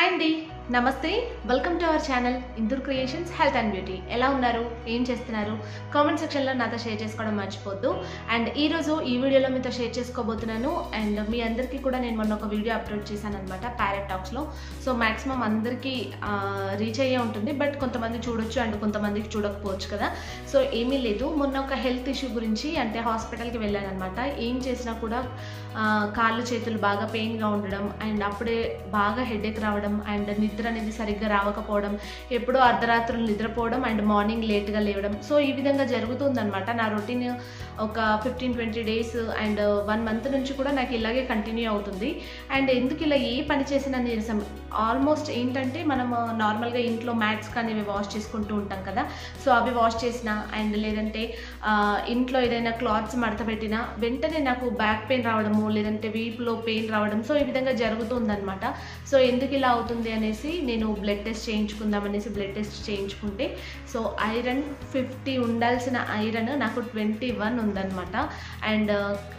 hi అండి నమస్తే welcome to our channel Indur creations health and beauty ఎలా ఉన్నారు ఏం చేస్తున్నారు కామెంట్ సెక్షన్లో నాతో షేర్ చేసుకోవడం మర్చిపోద్దు అండ్ ఈరోజు ఈ వీడియోలో మీతో షేర్ చేసుకోబోతున్నాను అండ్ మీ అందరికీ కూడా నేను మొన్న ఒక వీడియో అప్లోడ్ చేశాను అనమాట ప్యారెట్ టాక్స్లో సో మ్యాక్సిమం అందరికీ రీచ్ అయ్యే ఉంటుంది బట్ కొంతమంది చూడొచ్చు అండ్ కొంతమందికి చూడకపోవచ్చు కదా సో ఏమీ లేదు మొన్న ఒక హెల్త్ ఇష్యూ గురించి అంటే హాస్పిటల్కి వెళ్ళాను అనమాట ఏం చేసినా కూడా ఆ, కాళ్ళు చేతులు బాగా పెయిన్గా ఉండడం అండ్ అప్పుడే బాగా హెడేక్ రావడం అండ్ నిద్ర అనేది సరిగ్గా రావకపోవడం ఎప్పుడో అర్ధరాత్రులు నిద్రపోవడం అండ్ మార్నింగ్ లేట్గా లేవడం సో ఈ విధంగా జరుగుతుందన్నమాట నా రొటీన్ ఒక fifteen twenty days and one month నుంచి కూడా నాకు ఇలాగే కంటిన్యూ అవుతుంది అండ్ ఎందుకు ఇలా ఏ పని చేసినా నీరసం ఆల్మోస్ట్ ఏంటంటే మనం నార్మల్గా ఇంట్లో మ్యాట్స్ కానీ ఇవి వాష్ చేసుకుంటూ ఉంటాం కదా సో అవి వాష్ చేసిన అండ్ లేదంటే ఆ, ఇంట్లో ఏదైనా క్లాత్స్ మడత పెట్టినా వెంటనే నాకు బ్యాక్ పెయిన్ రావడము లేదంటే వీపులో పెయిన్ రావడం సో ఈ విధంగా జరుగుతుందన్నమాట సో ఎందుకు ఇలా అవుతుంది అనేసి నేను బ్లడ్ టెస్ట్ చేయించుకుందాం అనేసి బ్లడ్ టెస్ట్ చేయించుకుంటే సో ఐరన్ ఫిఫ్టీ ఉండాల్సిన ఐరన్ నాకు ట్వంటీ వన్ ఉందన్నమాట అండ్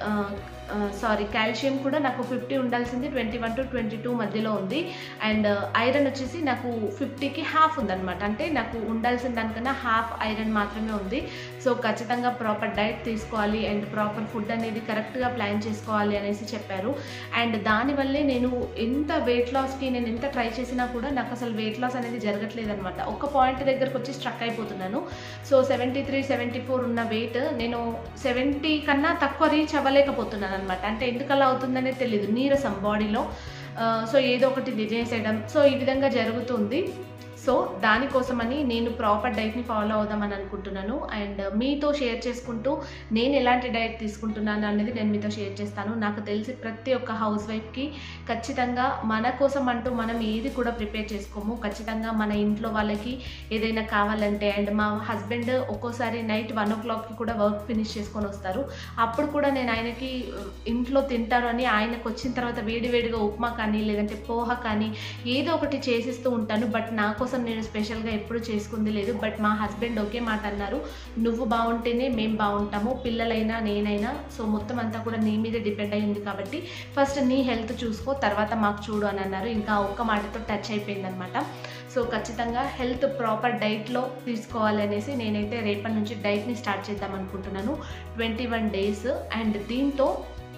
సారీ కాల్షియం కూడా నాకు ఫిఫ్టీ ఉండాల్సింది twenty one to twenty two మధ్యలో ఉంది అండ్ ఐరన్ వచ్చేసి నాకు ఫిఫ్టీకి హాఫ్ ఉందన్నమాట అంటే నాకు ఉండాల్సిన దానికన్నా హాఫ్ ఐరన్ మాత్రమే ఉంది సో ఖచ్చితంగా ప్రాపర్ డైట్ తీసుకోవాలి అండ్ ప్రాపర్ ఫుడ్ అనేది కరెక్ట్గా ప్లాన్ చేసుకోవాలి అనేసి చెప్పారు అండ్ దానివల్లే నేను ఎంత వెయిట్ లాస్కి నేను ఎంత ట్రై చేసినా కూడా నాకు అసలు వెయిట్ లాస్ అనేది జరగట్లేదు అనమాట ఒక పాయింట్ దగ్గరకు వచ్చి స్ట్రక్ అయిపోతున్నాను so seventy three seventy four ఉన్న వెయిట్ నేను సెవెంటీ కన్నా తక్కువ రీచ్ అవ్వలేకపోతున్నాను అనమాట అంటే ఎందుకు అలా అవుతుందనే తెలియదు నీరసం బాడీలో సో ఏదో ఒకటి తినేసేయడం సో ఈ విధంగా జరుగుతుంది సో దానికోసమని నేను ప్రాపర్ డైట్ని ఫాలో అవుదామని అనుకుంటున్నాను అండ్ మీతో షేర్ చేసుకుంటూ నేను ఎలాంటి డైట్ తీసుకుంటున్నాను అనేది నేను మీతో షేర్ చేస్తాను నాకు తెలిసి ప్రతి ఒక్క హౌస్ వైఫ్కి ఖచ్చితంగా మన కోసం అంటూ మనం ఏది కూడా ప్రిపేర్ చేసుకోము ఖచ్చితంగా మన ఇంట్లో వాళ్ళకి ఏదైనా కావాలంటే అండ్ మా హస్బెండ్ ఒక్కోసారి నైట్ వన్ ఓ క్లాక్కి కూడా వర్క్ ఫినిష్ చేసుకొని వస్తారు అప్పుడు కూడా నేను ఆయనకి ఉమ్, ఇంట్లో తింటారు అని ఆయనకు వచ్చిన తర్వాత వేడి వేడిగా ఉప్మా కానీ లేదంటే పోహ కానీ ఏదో ఒకటి చేసిస్తూ ఉంటాను బట్ నా కోసం నేను స్పెషల్గా ఎప్పుడు చేసుకుంది లేదు బట్ మా హస్బెండ్ ఒకే మాట అన్నారు నువ్వు బాగుంటేనే మేము బాగుంటాము పిల్లలైనా నేనైనా సో మొత్తం అంతా కూడా నీ మీద డిపెండ్ అయ్యింది కాబట్టి ఫస్ట్ నీ హెల్త్ చూసుకో తర్వాత మాకు చూడు అని అన్నారు ఇంకా ఆ ఒక్క మాటతో టచ్ అయిపోయిందనమాట సో ఖచ్చితంగా హెల్త్ ప్రాపర్ డైట్లో తీసుకోవాలి అనేసి నేనైతే రేపటి నుంచి డైట్ని స్టార్ట్ చేద్దాం అనుకుంటున్నాను ట్వంటీ వన్ డేస్ అండ్ దీంతో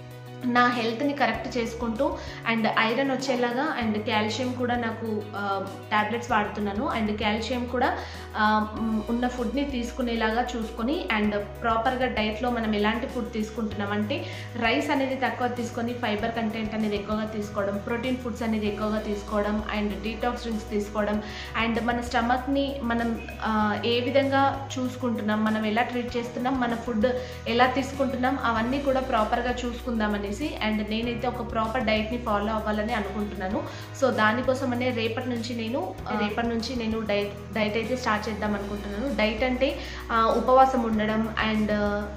నా హెల్త్ని కరెక్ట్ చేసుకుంటూ అండ్ ఐరన్ వచ్చేలాగా అండ్ కాల్షియం కూడా నాకు ట్యాబ్లెట్స్ వాడుతున్నాను అండ్ కాల్షియం కూడా ఆ, మ్, ఉన్న ఫుడ్ని తీసుకునేలాగా చూసుకొని అండ్ ప్రాపర్గా డైట్లో మనం ఎలాంటి ఫుడ్ తీసుకుంటున్నాం అంటే రైస్ అనేది తక్కువ తీసుకొని ఫైబర్ కంటెంట్ అనేది ఎక్కువగా తీసుకోవడం ప్రోటీన్ ఫుడ్స్ అనేది ఎక్కువగా తీసుకోవడం అండ్ డీటాక్స్ డ్రింక్స్ తీసుకోవడం అండ్ మన స్టమక్ని మనం ఆ, ఏ విధంగా చూసుకుంటున్నాం మనం ఎలా ట్రీట్ చేస్తున్నాం మన ఫుడ్ ఎలా తీసుకుంటున్నాం అవన్నీ కూడా ప్రాపర్గా చూసుకుందాం అనేసి అండ్ నేనైతే ఒక ప్రాపర్ డైట్ని ఫాలో అవ్వాలని అనుకుంటున్నాను సో దానికోసమనే రేపటి నుంచి నేను ఆ, రేపటి నుంచి నేను డైట్ డైట్ అయితే స్టార్ట్ చేద్దాం అనుకుంటున్నాను డైట్ అంటే ఆ, ఉపవాసం ఉండడం అండ్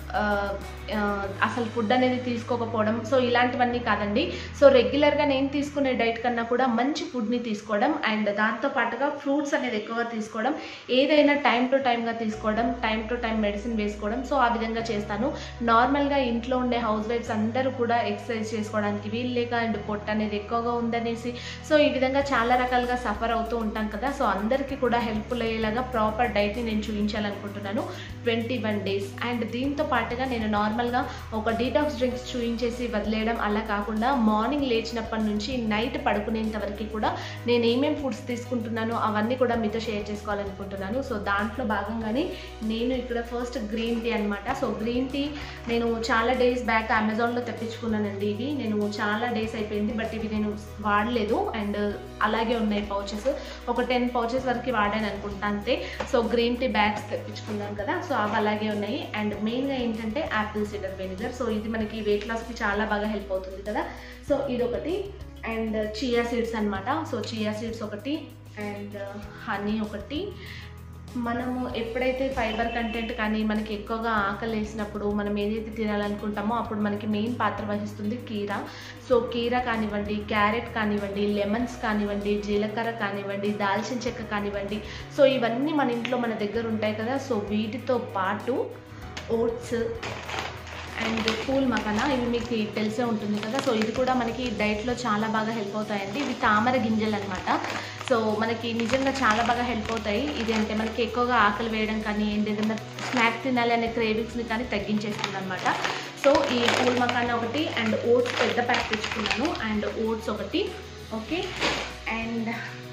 అసలు ఫుడ్ అనేది తీసుకోకపోవడం సో ఇలాంటివన్నీ కాదండి సో రెగ్యులర్గా నేను తీసుకునే డైట్ కన్నా కూడా మంచి ఫుడ్ని తీసుకోవడం అండ్ దాంతో పాటుగా ఫ్రూట్స్ అనేది ఎక్కువగా తీసుకోవడం ఏదైనా టైం టు టైంగా తీసుకోవడం టైం టు టైం మెడిసిన్ వేసుకోవడం సో ఆ విధంగా చేస్తాను నార్మల్గా ఇంట్లో ఉండే హౌస్ వైఫ్స్ అందరూ కూడా ఎక్సర్సైజ్ చేసుకోవడానికి వీలు లేక అండ్ పొట్ట అనేది ఎక్కువగా ఉందనేసి సో ఈ విధంగా చాలా రకాలుగా సఫర్ అవుతూ ఉంటాం కదా సో అందరికీ కూడా హెల్ప్ఫుల్ అయ్యేలాగా ప్రాపర్ డైట్ని నేను చూపించాలనుకుంటున్నాను ట్వంటీ వన్ డేస్ అండ్ దీంతో పాటుగా నేను నార్మల్గా ఒక డీటాక్స్ డ్రింక్స్ చూయించేసి వదిలేయడం అలా కాకుండా మార్నింగ్ లేచినప్పటి నుంచి నైట్ పడుకునేంత వరకు కూడా నేను ఏమేమి ఫుడ్స్ తీసుకుంటున్నానో అవన్నీ కూడా మీతో షేర్ చేసుకోవాలనుకుంటున్నాను సో దాంట్లో భాగంగానే నేను ఇక్కడ ఫస్ట్ గ్రీన్ టీ అనమాట సో గ్రీన్ టీ నేను చాలా డేస్ బ్యాక్ అమెజాన్లో తెప్పించుకున్నానండి ఇవి నేను చాలా డేస్ అయిపోయింది బట్ ఇవి నేను వాడలేదు అండ్ అలాగే ఉన్నాయి పౌచెస్ ఒక టెన్ పౌచెస్ వరకు వాడాను అనుకుంటా అంతే సో గ్రీన్ టీ బ్యాగ్స్ తెప్పించుకున్నాను కదా సో అవి అలాగే ఉన్నాయి అండ్ మెయిన్గా ఏంటంటే యాపిల్ సిడర్ వెనిగర్ సో ఇది మనకి వెయిట్ లాస్కి చాలా బాగా హెల్ప్ అవుతుంది కదా సో ఇదొకటి అండ్ చియా సీడ్స్ అనమాట సో చియా సీడ్స్ ఒకటి అండ్ హనీ ఒకటి మనము ఎప్పుడైతే ఫైబర్ కంటెంట్ కానీ మనకి ఎక్కువగా ఆకలి వేసినప్పుడు మనం ఏదైతే తినాలనుకుంటామో అప్పుడు మనకి మెయిన్ పాత్ర వహిస్తుంది కీరా సో కీరా కానివ్వండి క్యారెట్ కానివ్వండి లెమన్స్ కానివ్వండి జీలకర్ర కానివ్వండి దాల్చిన చెక్క కానివ్వండి సో ఇవన్నీ మన ఇంట్లో మన దగ్గర ఉంటాయి కదా సో వీటితో పాటు ఓట్స్ అండ్ పూల్ మకానా ఇవి మీకు తెలిసే ఉంటుంది కదా సో ఇది కూడా మనకి డైట్లో చాలా బాగా హెల్ప్ అవుతాయండి ఇవి తామర గింజలు అనమాట సో మనకి నిజంగా చాలా బాగా హెల్ప్ అవుతాయి ఇది అంటే మనకి ఎక్కువగా ఆకలి వేయడం కానీ ఏంటి ఏదైనా స్నాక్ తినాలి అనే క్రేవింగ్స్ని కానీ తగ్గించేస్తుంది అనమాట సో ఈ పూల్ మకానా ఒకటి అండ్ ఓట్స్ పెద్ద ప్యాక్ తెచ్చుకున్నాను అండ్ ఓట్స్ ఒకటి ఓకే అండ్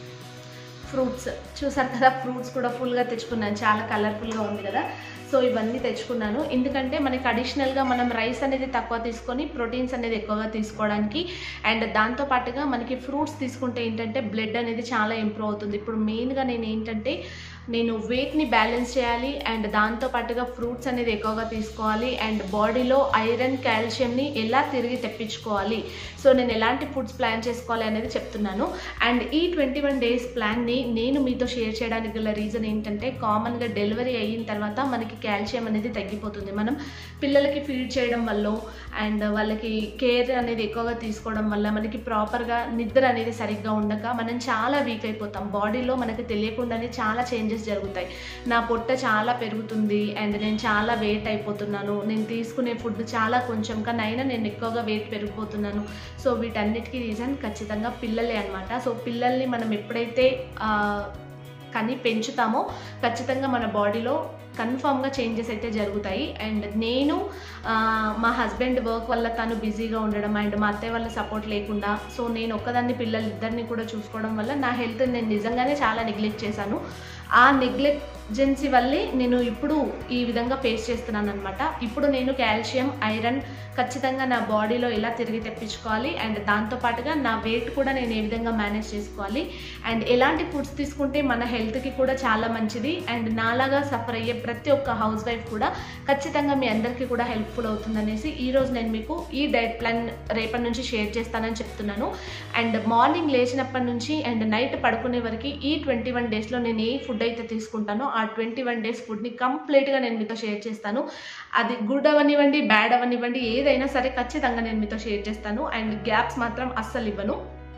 ఫ్రూట్స్ చూసారు కదా ఫ్రూట్స్ కూడా ఫుల్గా తెచ్చుకున్నాను చాలా కలర్ఫుల్గా ఉంది కదా సో ఇవన్నీ తెచ్చుకున్నాను ఎందుకంటే మనకి అడిషనల్గా మనం రైస్ అనేది తక్కువ తీసుకొని ప్రోటీన్స్ అనేది ఎక్కువగా తీసుకోవడానికి అండ్ దాంతో పాటుగా మనకి ఫ్రూట్స్ తీసుకుంటే ఏంటంటే బ్లడ్ అనేది చాలా ఇంప్రూవ్ అవుతుంది ఇప్పుడు మెయిన్గా నేను ఏంటంటే నేను వెయిట్ని బ్యాలెన్స్ చేయాలి అండ్ దాంతో పాటుగా ఫ్రూట్స్ అనేది ఎక్కువగా తీసుకోవాలి అండ్ బాడీలో ఐరన్ కాల్షియంని ఎలా తిరిగి తెప్పించుకోవాలి సో నేను ఎలాంటి ఫుడ్స్ ప్లాన్ చేసుకోవాలి అనేది చెప్తున్నాను అండ్ ఈ ట్వంటీ వన్ డేస్ ప్లాన్ని నేను మీతో షేర్ చేయడానికి గల రీజన్ ఏంటంటే కామన్గా డెలివరీ అయిన తర్వాత మనకి కాల్షియం అనేది తగ్గిపోతుంది మనం పిల్లలకి ఫీడ్ చేయడం వల్ల అండ్ వాళ్ళకి కేర్ అనేది ఎక్కువగా తీసుకోవడం వల్ల మనకి ప్రాపర్గా నిద్ర అనేది సరిగ్గా ఉండక మనం చాలా వీక్ అయిపోతాం బాడీలో మనకి తెలియకుండానే చాలా చేంజెస్ జరుగుతాయి నా పొట్ట చాలా పెరుగుతుంది అండ్ నేను చాలా వెయిట్ అయిపోతున్నాను నేను తీసుకునే ఫుడ్ చాలా కొంచెం కానీ అయినా నేను ఎక్కువగా వెయిట్ పెరిగిపోతున్నాను సో వీటన్నిటికీ రీజన్ ఖచ్చితంగా పిల్లలే అనమాట సో పిల్లల్ని మనం ఎప్పుడైతే ఆ, కానీ పెంచుతామో ఖచ్చితంగా మన బాడీలో కన్ఫామ్గా చేంజెస్ అయితే జరుగుతాయి అండ్ నేను ఆ, మా హస్బెండ్ వర్క్ వల్ల తను బిజీగా ఉండడం అండ్ మా అత్తయ్య వాళ్ళ సపోర్ట్ లేకుండా సో నేను ఒక్కదాన్ని పిల్లలిద్దరిని కూడా చూసుకోవడం వల్ల నా హెల్త్ నేను నిజంగానే చాలా నెగ్లెక్ట్ చేశాను ఆ నెగ్లెక్జెన్సీ వల్లే నేను ఇప్పుడు ఈ విధంగా ఫేస్ చేస్తున్నాను అనమాట ఇప్పుడు నేను కాల్షియం ఐరన్ ఖచ్చితంగా నా బాడీలో ఎలా తిరిగి తెప్పించుకోవాలి అండ్ దాంతోపాటుగా నా వెయిట్ కూడా నేను ఏ విధంగా మేనేజ్ చేసుకోవాలి అండ్ ఎలాంటి ఫుడ్స్ తీసుకుంటే మన హెల్త్కి కూడా చాలా మంచిది అండ్ నాలాగా సఫర్ అయ్యే ప్రతి ఒక్క హౌస్ వైఫ్ కూడా ఖచ్చితంగా మీ అందరికీ కూడా హెల్ప్ఫుల్ అవుతుందనేసి ఈరోజు నేను మీకు ఈ డైట్ ప్లాన్ రేపటి నుంచి షేర్ చేస్తానని చెప్తున్నాను అండ్ మార్నింగ్ లేచినప్పటి నుంచి అండ్ నైట్ పడుకునే వరకు ఈ ట్వంటీ వన్ డేస్లో నేను ఏ ఫుడ్ అయితే తీసుకుంటానో ఆ ట్వంటీ వన్ డేస్ ఫుడ్ని కంప్లీట్గా నేను మీతో షేర్ చేస్తాను అది గుడ్ అవనివ్వండి బ్యాడ్ అవనివ్వండి ఏదైనా సరే ఖచ్చితంగా నేను మీతో షేర్ చేస్తాను అండ్ గ్యాప్స్ మాత్రం అస్సలు ఇవ్వను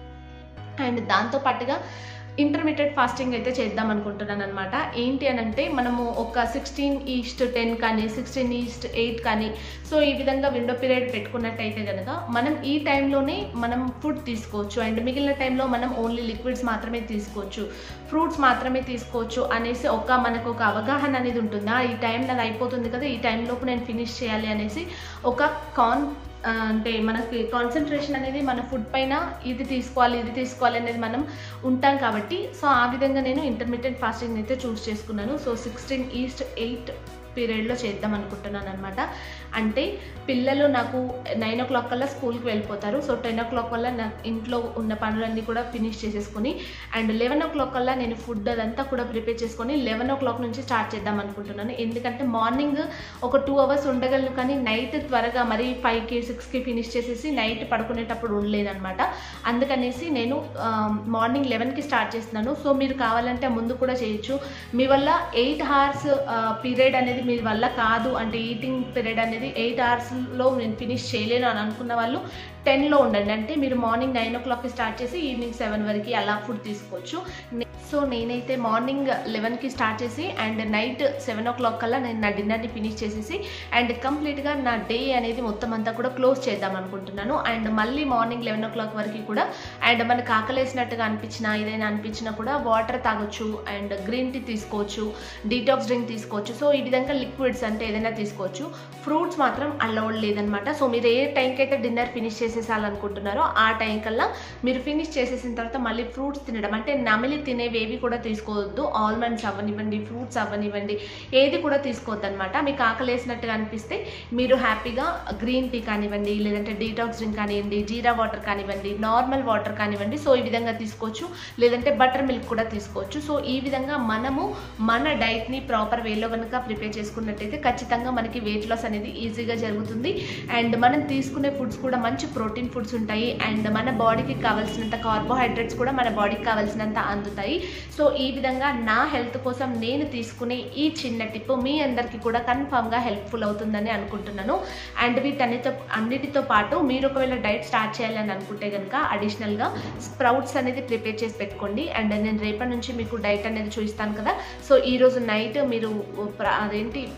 అండ్ దాంతో పాటుగా ఇంటర్మీడియట్ ఫాస్టింగ్ అయితే చేద్దాం అనుకుంటున్నాను అనమాట ఏంటి అని అంటే మనము ఒక సిక్స్టీన్ ఈస్ట్ టెన్ కానీ సిక్స్టీన్ ఈస్ట్ ఎయిట్ కానీ సో ఈ విధంగా విండో పీరియడ్ పెట్టుకున్నట్టయితే కనుక మనం ఈ టైంలోనే మనం ఫుడ్ తీసుకోవచ్చు అండ్ మిగిలిన టైంలో మనం ఓన్లీ లిక్విడ్స్ మాత్రమే తీసుకోవచ్చు ఫ్రూట్స్ మాత్రమే తీసుకోవచ్చు అనేసి ఒక మనకు ఒక అవగాహన అనేది ఉంటుందా ఈ టైం నాది అయిపోతుంది కదా ఈ టైంలోపు నేను ఫినిష్ చేయాలి అనేసి ఒక కాన్ ఆ, అంటే మనకి కాన్సన్ట్రేషన్ అనేది మన ఫుడ్ పైన ఇది తీసుకోవాలి ఇది తీసుకోవాలి అనేది మనం ఉంటాం కాబట్టి సో ఆ విధంగా నేను ఇంటర్మీడియట్ ఫాస్టింగ్ అయితే చూస్ చేసుకున్నాను సో సిక్స్టీన్ ఈస్ట్ ఎయిట్ పీరియడ్లో చేద్దాం అనుకుంటున్నాను అనమాట అంటే పిల్లలు నాకు నైన్ ఓ క్లాక్ కల్లా స్కూల్కి వెళ్ళిపోతారు సో టెన్ ఓ క్లాక్ వల్ల నా ఇంట్లో ఉన్న పనులన్నీ కూడా ఫినిష్ చేసేసుకొని అండ్ లెవెన్ ఓ క్లాక్ కల్లా నేను ఫుడ్ అదంతా కూడా ప్రిపేర్ చేసుకొని లెవెన్ ఓ క్లాక్ నుంచి స్టార్ట్ చేద్దాం అనుకుంటున్నాను ఎందుకంటే మార్నింగ్ ఒక టూ అవర్స్ ఉండగలను కానీ నైట్ త్వరగా మరి ఫైవ్కి సిక్స్కి ఫినిష్ చేసేసి నైట్ పడుకునేటప్పుడు ఉండలేదన్నమాట అందుకనేసి నేను మార్నింగ్ లెవెన్కి స్టార్ట్ చేస్తున్నాను సో మీరు కావాలంటే ముందు కూడా చేయొచ్చు మీ వల్ల ఎయిట్ అవర్స్ పీరియడ్ అనేది మీ వల్ల కాదు అంటే ఈటింగ్ పీరియడ్ అనేది ఎయిట్ అవర్స్లో నేను ఫినిష్ చేయలేను అని అనుకున్న వాళ్ళు టెన్లో ఉండండి అంటే మీరు మార్నింగ్ నైన్ ఓ క్లాక్కి స్టార్ట్ చేసి ఈవినింగ్ సెవెన్ వరకు అలా ఫుడ్ తీసుకోవచ్చు సో నేనైతే మార్నింగ్ లెవెన్కి స్టార్ట్ చేసి and night seven o'clock కల్లా నేను నా డిన్నర్ని ఫినిష్ చేసేసి అండ్ కంప్లీట్గా నా డే అనేది మొత్తం అంతా కూడా క్లోజ్ చేద్దాం అనుకుంటున్నాను అండ్ మళ్ళీ మార్నింగ్ లెవెన్ ఓ క్లాక్ వరకు కూడా అండ్ మనకు ఆకలేసినట్టుగా అనిపించినా ఏదైనా అనిపించినా కూడా వాటర్ తాగొచ్చు అండ్ గ్రీన్ టీ తీసుకోవచ్చు డీటాక్స్ డ్రింక్ తీసుకోవచ్చు సో ఈ విధంగా లిక్విడ్స్ అంటే ఏదైనా తీసుకోవచ్చు ఫ్రూట్స్ మాత్రం అలౌడ్ లేదనమాట సో మీరు ఏ టైంకి అయితే డిన్నర్ ఫినిష్ చేసేసాలనుకుంటున్నారో ఆ టైం కల్లా మీరు ఫినిష్ చేసేసిన తర్వాత మళ్ళీ ఫ్రూట్స్ తినడం అంటే నమిలి తినేవి ఏవి కూడా తీసుకోవద్దు ఆల్మండ్స్ అవ్వనివ్వండి ఫ్రూట్స్ అవ్వనివ్వండి ఏది కూడా తీసుకోవద్దు అనమాట మీకు ఆకలేసినట్టుగా అనిపిస్తే మీరు హ్యాపీగా గ్రీన్ టీ కానివ్వండి లేదంటే డీటాక్స్ డ్రింక్ కానివ్వండి జీరా వాటర్ కానివ్వండి నార్మల్ వాటర్ కానివ్వండి సో ఈ విధంగా తీసుకోవచ్చు లేదంటే బటర్ మిల్క్ కూడా తీసుకోవచ్చు సో ఈ విధంగా మనము మన డైట్ని ప్రాపర్ వేలో కనుక ప్రిపేర్ చేసుకున్నట్టయితే ఖచ్చితంగా మనకి వెయిట్ లాస్ అనేది ఈజీగా జరుగుతుంది అండ్ మనం తీసుకునే ఫుడ్స్ కూడా మంచి ప్రోటీన్ ఫుడ్స్ ఉంటాయి అండ్ మన బాడీకి కావాల్సినంత కార్బోహైడ్రేట్స్ కూడా మన బాడీకి కావాల్సినంత అందుతాయి సో ఈ విధంగా నా హెల్త్ కోసం నేను తీసుకునే ఈ చిన్న టిప్ మీ అందరికీ కూడా కన్ఫామ్గా హెల్ప్ఫుల్ అవుతుందని అనుకుంటున్నాను అండ్ వీటన్నిటితో అన్నిటితో పాటు మీరు ఒకవేళ డైట్ స్టార్ట్ చేయాలని అనుకుంటే కనుక అడిషనల్గా స్ప్రౌట్స్ అనేది ప్రిపేర్ చేసి పెట్టుకోండి అండ్ నేను రేపటి నుంచి మీకు డైట్ అనేది చూపిస్తాను కదా సో ఈరోజు నైట్ మీరు ప్ర- అదేంటి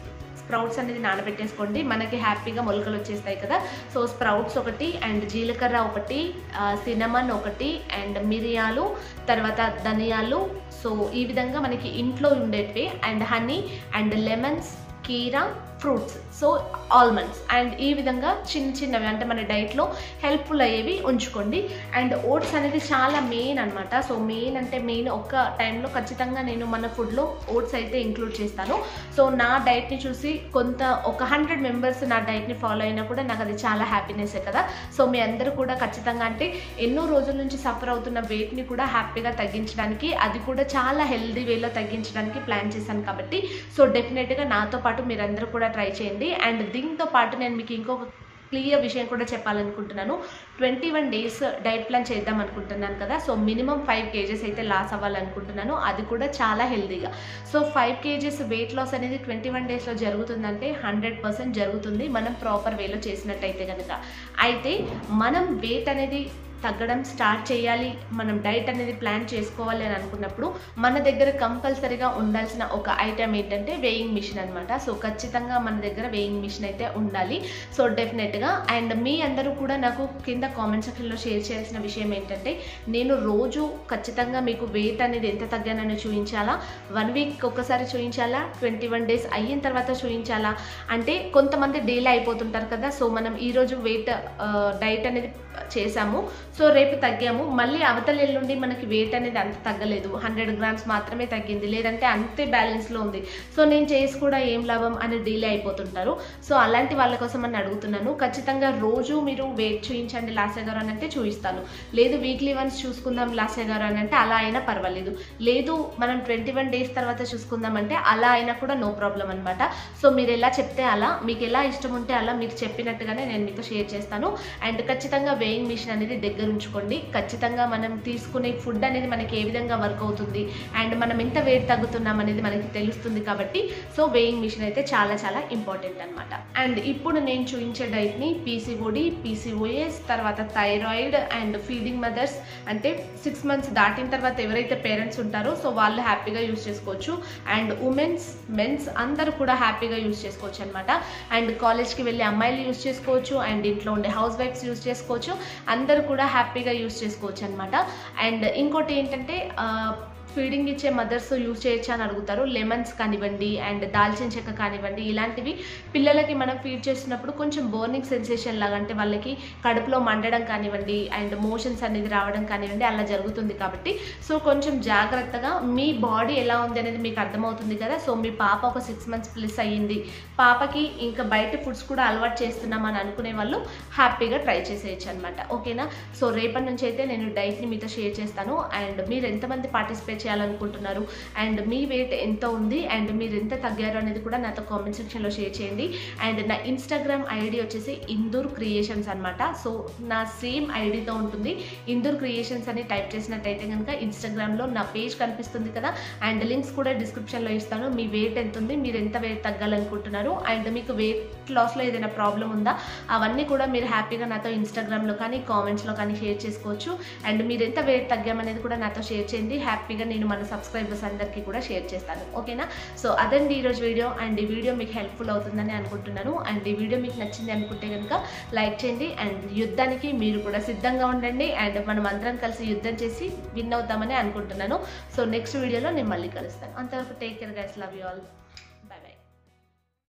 స్ప్రౌట్స్ అనేది నానబెట్టేసుకోండి మనకి హ్యాపీగా మొలకలు వచ్చేస్తాయి కదా సో స్ప్రౌట్స్ ఒకటి అండ్ జీలకర్ర ఒకటి సినమన్ ఒకటి అండ్ మిరియాలు తర్వాత ధనియాలు సో ఈ విధంగా మనకి ఇంట్లో ఉండేటివి అండ్ హనీ అండ్ లెమన్స్ కీరా ఫ్రూట్స్ సో ఆల్మండ్స్ అండ్ ఈ విధంగా చిన్న చిన్నవి అంటే మన డైట్లో హెల్ప్ఫుల్ అయ్యేవి ఉంచుకోండి అండ్ ఓట్స్ అనేది చాలా మెయిన్ అనమాట సో మెయిన్ అంటే మెయిన్ ఒక టైంలో ఖచ్చితంగా నేను మన ఫుడ్లో ఓట్స్ అయితే ఇంక్లూడ్ చేస్తాను సో నా డైట్ని చూసి కొంత ఒక హండ్రెడ్ మెంబర్స్ నా డైట్ని ఫాలో అయినా కూడా నాకు అది చాలా హ్యాపీనెస్ కదా సో మీ అందరూ కూడా ఖచ్చితంగా అంటే ఎన్నో రోజుల నుంచి సఫర్ అవుతున్న వెయిట్ని కూడా హ్యాపీగా తగ్గించడానికి అది కూడా చాలా హెల్దీ వేలో తగ్గించడానికి ప్లాన్ చేశాను కాబట్టి సో డెఫినెట్గా నాతో పాటు మీరందరూ కూడా ట్రై చేయండి అండ్ దీంతో పాటు నేను మీకు ఇంకొక క్లియర్ విషయం కూడా చెప్పాలనుకుంటున్నాను twenty one days diet plan చేద్దాం అనుకుంటున్నాను కదా సో మినిమం ఫైవ్ కేజెస్ అయితే లాస్ అవ్వాలనుకుంటున్నాను అది కూడా చాలా హెల్దీగా so five kgs weight loss అనేది ట్వంటీ వన్ డేస్లో జరుగుతుందంటే హండ్రెడ్ పర్సెంట్ జరుగుతుంది మనం ప్రాపర్ వేలో చేసినట్టయితే కనుక అయితే మనం వెయిట్ అనేది తగ్గడం స్టార్ట్ చేయాలి మనం డైట్ అనేది ప్లాన్ చేసుకోవాలి అని అనుకున్నప్పుడు మన దగ్గర కంపల్సరీగా ఉండాల్సిన ఒక ఐటెం ఏంటంటే వేయింగ్ మిషన్ అనమాట సో ఖచ్చితంగా మన దగ్గర వేయింగ్ మిషన్ అయితే ఉండాలి సో డెఫినెట్గా అండ్ మీ అందరూ కూడా నాకు కింద కామెంట్ సెక్షన్లో షేర్ చేయాల్సిన విషయం ఏంటంటే నేను రోజు ఖచ్చితంగా మీకు వెయిట్ అనేది ఎంత తగ్గానని చూపించాలా వన్ వీక్ ఒక్కసారి చూపించాలా ట్వంటీ వన్ డేస్ అయిన తర్వాత చూపించాలా అంటే కొంతమంది డైలీ అయిపోతుంటారు కదా సో మనం ఈరోజు వెయిట్ డైట్ అనేది చేసాము సో రేపు తగ్గాము మళ్ళీ అవతల ఎల్లుండి మనకి వెయిట్ అనేది అంత తగ్గలేదు హండ్రెడ్ గ్రామ్స్ మాత్రమే తగ్గింది లేదంటే అంతే బ్యాలెన్స్లో ఉంది సో నేను చేసి కూడా ఏం లాభం అని డీలే అయిపోతుంటారు సో అలాంటి వాళ్ళ కోసం అని అడుగుతున్నాను ఖచ్చితంగా రోజు మీరు వెయిట్ చూపించండి లాస్య గారు అని అంటే చూపిస్తాను లేదు వీక్లీ వన్స్ చూసుకుందాం లాస్య గారు అని అంటే అలా అయినా పర్వాలేదు లేదు మనం ట్వంటీ వన్ డేస్ తర్వాత చూసుకుందాం అంటే అలా అయినా కూడా నో ప్రాబ్లం అనమాట సో మీరు ఎలా చెప్తే అలా మీకు ఎలా ఇష్టం ఉంటే అలా మీరు చెప్పినట్టుగానే నేను మీతో షేర్ చేస్తాను అండ్ ఖచ్చితంగా వేయింగ్ మిషన్ అనేది దగ్గర ఉంచుకోండి ఖచ్చితంగా మనం తీసుకునే ఫుడ్ అనేది మనకి ఏ విధంగా వర్క్ అవుతుంది అండ్ మనం ఎంత వెయిట్ తగ్గుతున్నాం అనేది మనకి తెలుస్తుంది కాబట్టి సో వేయింగ్ మిషన్ అయితే చాలా చాలా ఇంపార్టెంట్ అనమాట అండ్ ఇప్పుడు నేను చూపించే డైట్ని పీసీఓడి పీసీఓఎస్ తర్వాత థైరాయిడ్ అండ్ ఫీడింగ్ మదర్స్ అంటే సిక్స్ మంత్స్ దాటిన తర్వాత ఎవరైతే పేరెంట్స్ ఉంటారో సో వాళ్ళు హ్యాపీగా యూస్ చేసుకోవచ్చు అండ్ ఉమెన్స్ మెన్స్ అందరూ కూడా హ్యాపీగా యూస్ చేసుకోవచ్చు అనమాట అండ్ కాలేజ్కి వెళ్ళే అమ్మాయిలు యూస్ చేసుకోవచ్చు అండ్ ఇంట్లో ఉండే హౌస్ వైఫ్స్ యూస్ చేసుకోవచ్చు అందరూ కూడా హ్యాపీగా యూస్ చేసుకోవచ్చు అనమాట అండ్ ఇంకోటి ఏంటంటే ఫీడింగ్ ఇచ్చే మదర్స్ యూజ్ చేయొచ్చు అని అడుగుతారు లెమన్స్ కానివ్వండి అండ్ దాల్చిన చెక్క కానివ్వండి ఇలాంటివి పిల్లలకి మనం ఫీడ్ చేస్తున్నప్పుడు కొంచెం బోర్నింగ్ సెన్సేషన్ లాగా అంటే వాళ్ళకి కడుపులో మండడం కానివ్వండి అండ్ మోషన్స్ అనేది రావడం కానివ్వండి అలా జరుగుతుంది కాబట్టి సో కొంచెం జాగ్రత్తగా మీ బాడీ ఎలా ఉంది అనేది మీకు అర్థమవుతుంది కదా సో మీ పాప ఒక సిక్స్ మంత్స్ ప్లస్ అయ్యింది పాపకి ఇంకా బయట ఫుడ్స్ కూడా అలవాటు చేస్తున్నాం అని అనుకునే వాళ్ళు హ్యాపీగా ట్రై చేసేయచ్చు అనమాట ఓకేనా సో రేపటి నుంచి అయితే నేను డైట్ని మీతో షేర్ చేస్తాను అండ్ మీరు ఎంతమంది పార్టిసిపేట్ చేయాలనుకుంటున్నారు అండ్ మీ వెయిట్ ఎంత ఉంది అండ్ మీరు ఎంత తగ్గారు అనేది కూడా నాతో కామెంట్ సెక్షన్లో షేర్ చేయండి అండ్ నా ఇన్స్టాగ్రామ్ ఐడి వచ్చేసి ఇందూర్ క్రియేషన్స్ అనమాట సో నా సేమ్ ఐడితో ఉంటుంది ఇందూర్ క్రియేషన్స్ అని టైప్ చేసినట్టయితే కనుక ఇన్స్టాగ్రామ్లో నా పేజ్ కనిపిస్తుంది కదా అండ్ లింక్స్ కూడా డిస్క్రిప్షన్లో ఇస్తాను మీ వెయిట్ ఎంత ఉంది మీరు ఎంత వెయిట్ తగ్గాలనుకుంటున్నారు అండ్ మీకు వెయిట్ లాస్లో ఏదైనా ప్రాబ్లం ఉందా అవన్నీ కూడా మీరు హ్యాపీగా నాతో ఇన్స్టాగ్రామ్లో కానీ కామెంట్స్లో కానీ షేర్ చేసుకోవచ్చు అండ్ మీరు ఎంత వెయిట్ తగ్గామనేది కూడా నాతో షేర్ చేయండి హ్యాపీగా నేను మన సబ్స్క్రైబర్స్ అందరికీ కూడా షేర్ చేస్తాను ఓకేనా సో అదండి ఈరోజు వీడియో అండ్ ఈ వీడియో మీకు హెల్ప్ఫుల్ అవుతుందని అనుకుంటున్నాను అండ్ ఈ వీడియో మీకు నచ్చింది అనుకుంటే కనుక లైక్ చేయండి అండ్ యుద్ధానికి మీరు కూడా సిద్ధంగా ఉండండి అండ్ మనం అందరం కలిసి యుద్ధం చేసి విన్ అవుతామని అనుకుంటున్నాను సో నెక్స్ట్ వీడియోలో నేను మళ్ళీ కలుస్తాను అంతవరకు take care guys love you all